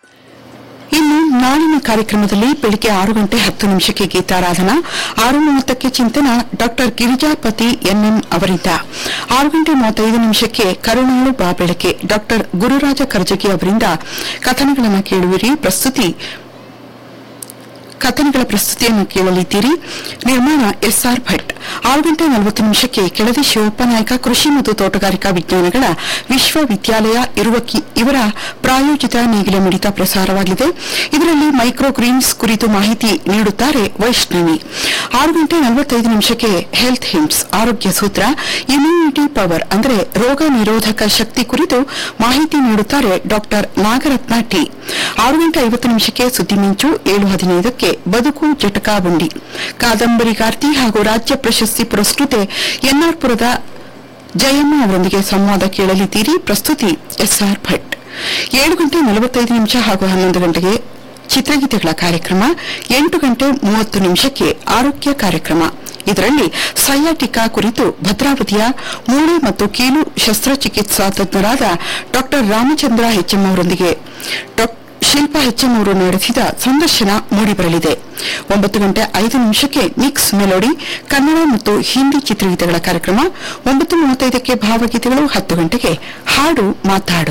ಇನ್ನು ನಾಳಿನ ಕಾರ್ಯಕ್ರಮದಲ್ಲಿ ಬೆಳಿಗ್ಗೆ ಆರು ಗಂಟೆ ಹತ್ತು ನಿಮಿಷಕ್ಕೆ ಗೀತಾರಾಧನಾ ಆರು ಮೂವತ್ತಕ್ಕೆ ಚಿಂತನ ಡಾಕ್ಟರ್ ಗಿರಿಜಾಪತಿ ಎನ್ಎಂ ಅವರಿಂದ ಆರು ಗಂಟೆ ಮೂವತ್ತೈದು ನಿಮಿಷಕ್ಕೆ ಕರುಣಾಳು ಬಾ ಬೆಳಕೆ ಡಾಕ್ಟರ್ ಗುರುರಾಜ ಕರ್ಜಗಿ ಅವರಿಂದ ಕಥನಗಳನ್ನು ಕೇಳುವಿರಿ ಪ್ರಸ್ತುತಿ ಕಥನಗಳ ಪ್ರಸ್ತುತಿಯನ್ನು ಕೇಳಲಿದ್ದೀರಿ ನಿರ್ಮಾಣ ಎಸ್ಆರ್ ಭಟ್ ಆರು ಗಂಟೆ ನಲವತ್ತು ನಿಮಿಷಕ್ಕೆ ಕೆಳದಿ ಶಿವಪ್ಪ ನಾಯಕ ಕೃಷಿ ಮತ್ತು ತೋಟಗಾರಿಕಾ ವಿಜ್ಞಾನಗಳ ವಿಶ್ವವಿದ್ಯಾಲಯ ಇರುವಕ್ಕಿ ಇವರ ಪ್ರಾಯೋಜಿತ ನೇಗಿಲ ಮಿಡಿತ ಪ್ರಸಾರವಾಗಲಿದೆ ಇದರಲ್ಲಿ ಮೈಕ್ರೋ ಗ್ರೀನ್ಸ್ ಕುರಿತು ಮಾಹಿತಿ ನೀಡುತ್ತಾರೆ ವೈಷ್ಣವಿ ಆರು ಗಂಟೆ ನಲವತ್ತೈದು ನಿಮಿಷಕ್ಕೆ ಹೆಲ್ತ್ ಹಿಮ್ಸ್ ಆರೋಗ್ಯ ಸೂತ್ರ ಇಮ್ಯುನಿಟಿ ಪವರ್ ಅಂದರೆ ರೋಗ ನಿರೋಧಕ ಶಕ್ತಿ ಕುರಿತು ಮಾಹಿತಿ ನೀಡುತ್ತಾರೆ ಡಾಕ್ಟರ್ ನಾಗರತ್ನ ಟಿ ಆರು ಗಂಟೆ ಐವತ್ತು ನಿಮಿಷಕ್ಕೆ ಸುದ್ದಿ ಮಿಂಚು ಏಳು ಹದಿನೈದಕ್ಕೆ ಬದುಕು ಜಟಕಾ ಬಂಡಿ ಕಾದಂಬರಿಗಾರ್ತಿ ಹಾಗೂ ರಾಜ್ಯ ಪ್ರಶಸ್ತಿ ಪುರಸ್ಕೃತೆ ಎನ್ಆರ್ಪುರದ ಜಯಮ್ಮ ಅವರೊಂದಿಗೆ ಸಂವಾದ ಕೇಳಲಿದ್ದೀರಿ ಪ್ರಸ್ತುತಿ ಎಸ್ಆರ್ ಭಟ್ ಏಳು ಗಂಟೆ ನಲವತ್ತೈದು ನಿಮಿಷ ಹಾಗೂ ಹನ್ನೊಂದು ಗಂಟೆಗೆ ಚಿತ್ರಗೀತೆಗಳ ಕಾರ್ಯಕ್ರಮ ಎಂಟು ಗಂಟೆ ಮೂವತ್ತು ನಿಮಿಷಕ್ಕೆ ಆರೋಗ್ಯ ಕಾರ್ಯಕ್ರಮ ಇದರಲ್ಲಿ ಸಯಾಟಿಕಾ ಕುರಿತು ಭದ್ರಾವತಿಯ ಮೂಳೆ ಮತ್ತು ಕೀಲು ಶಸ್ತ್ರಚಿಕಿತ್ಸಾ ತಜ್ಞರಾದ ಡಾ ರಾಮಚಂದ್ರ ಹೆಚ್ಎಂ ಅವರೊಂದಿಗೆ ಡಾ ಶಿಲ್ಪಾ ಹೆಚ್ಎಂ ಅವರು ನಡೆಸಿದ ಸಂದರ್ಶನ ಮೂಡಿಬರಲಿದೆ ಒಂಬತ್ತು ಗಂಟೆ ಐದು ನಿಮಿಷಕ್ಕೆ ಮಿಕ್ಸ್ ಮೆಲೋಡಿ ಕನ್ನಡ ಮತ್ತು ಹಿಂದಿ ಚಿತ್ರಗೀತೆಗಳ ಕಾರ್ಯಕ್ರಮ ಒಂಬತ್ತು ಮೂವತ್ತೈದಕ್ಕೆ ಭಾವಗೀತೆಗಳು ಹತ್ತು ಗಂಟೆಗೆ ಹಾಡು ಮಾತಾಡು